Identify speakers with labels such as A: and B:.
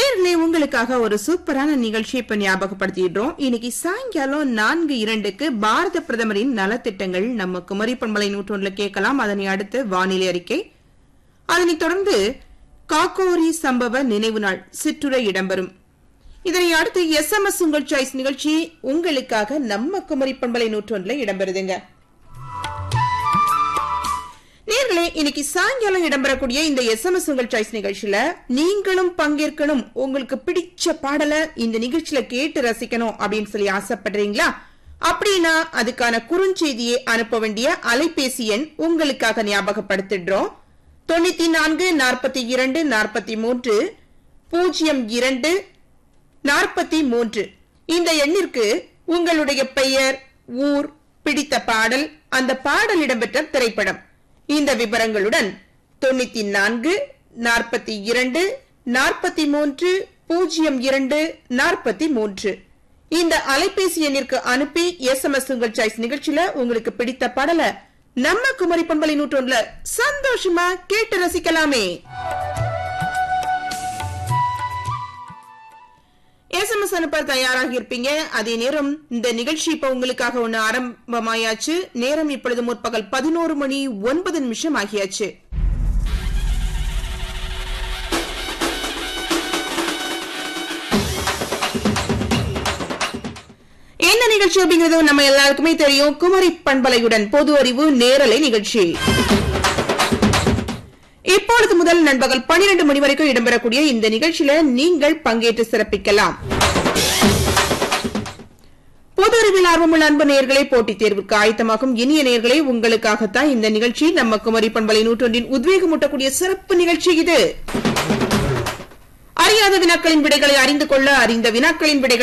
A: நேர்களே உங்களுக்காக ஒரு சூப்பரான நிகழ்ச்சி இப்ப ஞாபகப்படுத்திடுறோம் இன்னைக்கு சாயங்காலம் நான்கு இரண்டுக்கு பாரத பிரதமரின் நலத்திட்டங்கள் நம்ம குமரி பண்பலை நூற்றொன்றுல கேட்கலாம் அதனை அடுத்து வானிலை அறிக்கை அதனைத் தொடர்ந்து காக்கோரி சம்பவ நினைவு நாள் சிற்றுரை இடம்பெறும் இதனை அடுத்து எஸ் எம் எஸ் உங்கள் சாய்ஸ் நிகழ்ச்சி உங்களுக்காக நம்ம குமரி பண்பலை நூற்றொன்றுல இடம்பெறுதுங்க நேர்களே இன்னைக்கு சாயங்காலம் இடம்பெறக்கூடிய இந்த எஸ்எம்எஸ் உங்கள் சாய்ஸ் நிகழ்ச்சியில நீங்களும் பங்கேற்கணும் உங்களுக்கு பிடிச்ச பாடலை இந்த நிகழ்ச்சியில கேட்டு ரசிக்கணும் அப்படின்னு சொல்லி ஆசைப்படுறீங்களா அப்படின்னா அதுக்கான குறுஞ்செய்தியை அனுப்ப வேண்டிய அலைபேசி எண் உங்களுக்காக ஞாபகப்படுத்திடுறோம் தொண்ணூத்தி நான்கு நாற்பத்தி இரண்டு நாற்பத்தி மூன்று பூஜ்ஜியம் இரண்டு நாற்பத்தி மூன்று இந்த எண்ணிற்கு உங்களுடைய பெயர் ஊர் பிடித்த பாடல் அந்த பாடல் இடம்பெற்ற திரைப்படம் இந்த விவரங்களுடன் தொண்ணூத்தி நான்கு நாற்பத்தி இரண்டு நாற்பத்தி மூன்று பூஜ்ஜியம் இரண்டு நாற்பத்தி மூன்று இந்த அலைபேசி எண்ணிற்கு அனுப்பி எஸ் எம் எஸ் உங்கள் சாய்ஸ் நிகழ்ச்சியில உங்களுக்கு பிடித்த பாடலை நம்ம குமரி பண்பலை நூற்றொன்றுல சந்தோஷமா கேட்டு ரசிக்கலாமே எஸ்எம்எஸ் அனுப்ப தயாராகி இருப்பீங்க அதே நேரம் இந்த நிகழ்ச்சி இப்ப உங்களுக்காக ஒண்ணு ஆரம்பமாயாச்சு நேரம் இப்பொழுது முற்பகல் பதினோரு மணி ஒன்பது நிமிஷம் ஆகியாச்சு என்ன நிகழ்ச்சி அப்படிங்கிறது நம்ம எல்லாருக்குமே தெரியும் குமரி பண்பலையுடன் பொது அறிவு நேரலை நிகழ்ச்சி இப்பொழுது முதல் நண்பகல் பன்னிரண்டு மணி வரைக்கும் இடம்பெறக்கூடிய இந்த நிகழ்ச்சியில நீங்கள் பங்கேற்று சிறப்பிக்கலாம் பொது அறிவில் ஆர்வமுள்ள அன்பு நேர்களை போட்டித் தேர்வுக்கு ஆயத்தமாகும் இனிய நேர்களை உங்களுக்காகத்தான் இந்த நிகழ்ச்சி நம்ம குமரி பண்பலை நூற்றொன்றின் உத்வேகமூட்டக்கூடிய சிறப்பு நிகழ்ச்சி இது அறியாத வினாக்களின் விடைகளை அறிந்து கொள்ள அறிந்த வினாக்களின் விடைகளை